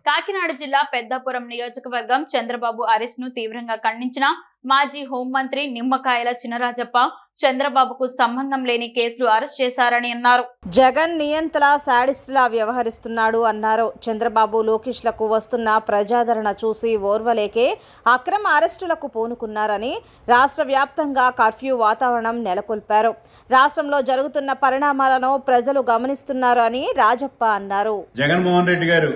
కాకినాడ జిల్లా పెద్దాపురం నియోజకవర్గం చంద్రబాబు అరెస్ట్ ను తీవ్రంగా ఖండించిన మాజీ హోంమంత్రి నిమ్మకాయల చినరాజప్ప చంద్రబాబుకు సంబంధం లేని కేసులు అరెస్ట్ చేశారని అన్నారు జగన్ నియంతలా శాడిస్ట్లా వ్యవహరిస్తున్నాడు అన్నారు చంద్రబాబు లోకేష్లకు వస్తున్న ప్రజాదరణ చూసి ఓర్వలేకే అక్రమ అరెస్టులకు పూనుకున్నారని రాష్ట్ర వ్యాప్తంగా కర్ఫ్యూ వాతావరణం నెలకొల్పారు రాష్ట్రంలో జరుగుతున్న పరిణామాలను ప్రజలు గమనిస్తున్నారు అని రాజప్ప అన్నారు జగన్మోహన్ రెడ్డి గారు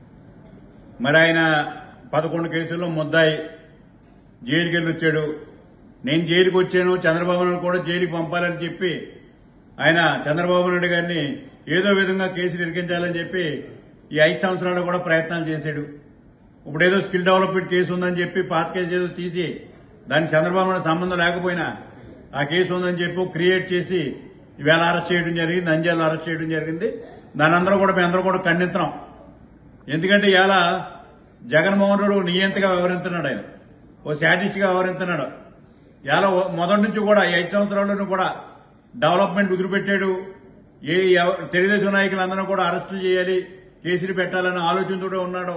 మరి ఆయన పదకొండు కేసుల్లో ముద్దాయి జైలుకి వెళ్ళి వచ్చాడు నేను జైలుకి వచ్చాను చంద్రబాబు నాయుడు కూడా జైలుకి పంపాలని చెప్పి ఆయన చంద్రబాబు నాయుడు గారిని ఏదో విధంగా కేసులు ఇరికించాలని చెప్పి ఈ ఐదు సంవత్సరాలు కూడా ప్రయత్నాలు చేశాడు ఇప్పుడు ఏదో స్కిల్ డెవలప్మెంట్ కేసు ఉందని చెప్పి పాత కేసు ఏదో తీసి దానికి చంద్రబాబు నాయుడు సంబంధం లేకపోయినా ఆ కేసు ఉందని చెప్పి క్రియేట్ చేసి ఈవేళ అరెస్ట్ చేయడం జరిగింది నంద్యాలలో అరెస్ట్ చేయడం జరిగింది దాని అందరూ కూడా మేము అందరూ కూడా ఖండిస్తున్నాం ఎందుకంటే ఇవాళ జగన్మోహన్ రెడ్డి నియంతగా వ్యవహరిస్తున్నాడు ఆయన ఓ శాటిస్ట్ గా వ్యవహరిస్తున్నాడు ఇవాళ ఓ- మొదటి నుంచి కూడా ఈ ఐదు సంవత్సరాల్లోనూ కూడా డెవలప్మెంట్ వదిలిపెట్టాడు ఏ ఎవ- తెలుగుదేశం నాయకులందరూ కూడా అరెస్టులు చేయాలి కేసులు పెట్టాలనే ఆలోచనతో ఉన్నాడు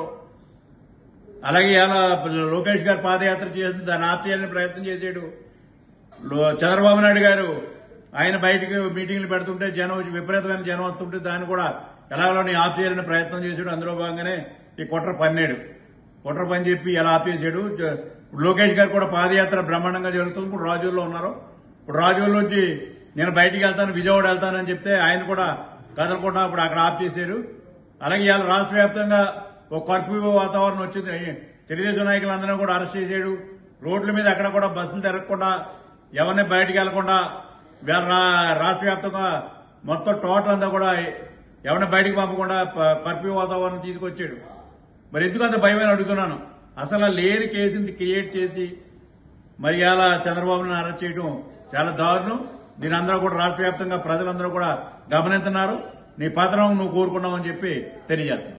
అలాగే ఇవాళ లోకేష్ గారు పాదయాత్ర చేసి దాన్ని ఆప్ చేయాలని ప్రయత్నం చేశాడు లో- చంద్రబాబు నాయుడు గారు ఆయన బయటకు మీటింగ్లు పెడుతుంటే జనం విపరీతమైన జనం వస్తుంటే దాన్ని కూడా ఎలాగోని ఆఫ్ చేయాలని ప్రయత్నం చేశాడు అందులో భాగంగానే ఈ కుట్ర పన్నాడు కుట్ర పని చెప్పి ఎలా ఆఫ్ చేశాడు జ- లోకేష్ గారు కూడా పాదయాత్ర బ్రహ్మాండంగా జరుగుతుంది ఇప్పుడు రాజుల్లో ఉన్నారు ఇప్పుడు రాజుల్లోంచి నేను బయటికి వెళ్తాను విజయవాడ వెళ్తానని చెప్తే ఆయన కూడా కదలకుండా ఇప్పుడు అక్కడ ఆఫ్ చేశారు అలాగే ఇవాళ రాష్ట్ర వ్యాప్తంగా ఒక కర్ఫ్యూ వాతావరణం వచ్చింది తెలుగుదేశం నాయకులందరూ కూడా అరెస్ట్ చేశాడు రోడ్ల మీద అక్కడ కూడా బస్సులు తిరగకుండా ఎవరిని బయటికి వెళ్లకుండా ఇవాళ రా- రాష్ట్ర వ్యాప్తంగా మొత్తం టోటల్ అంతా కూడా ఎవరిని బయటికి పంపకుండా ప- కర్ఫ్యూ వాతావరణం తీసుకొచ్చాడు మరి ఎందుకు అంత భయమని అడుగుతున్నాను అసలు ఆ లేని కేసుని క్రియేట్ చేసి మరి ఇలా చంద్రబాబును అరెస్ట్ చేయడం చాలా దారుణం దీని అందరూ కూడా రాష్ట్ర వ్యాప్తంగా ప్రజలందరూ కూడా గమనిస్తున్నారు నీ పత్రం నువ్వు కోరుకున్నావని చెప్పి తెలియజేస్తున్నాను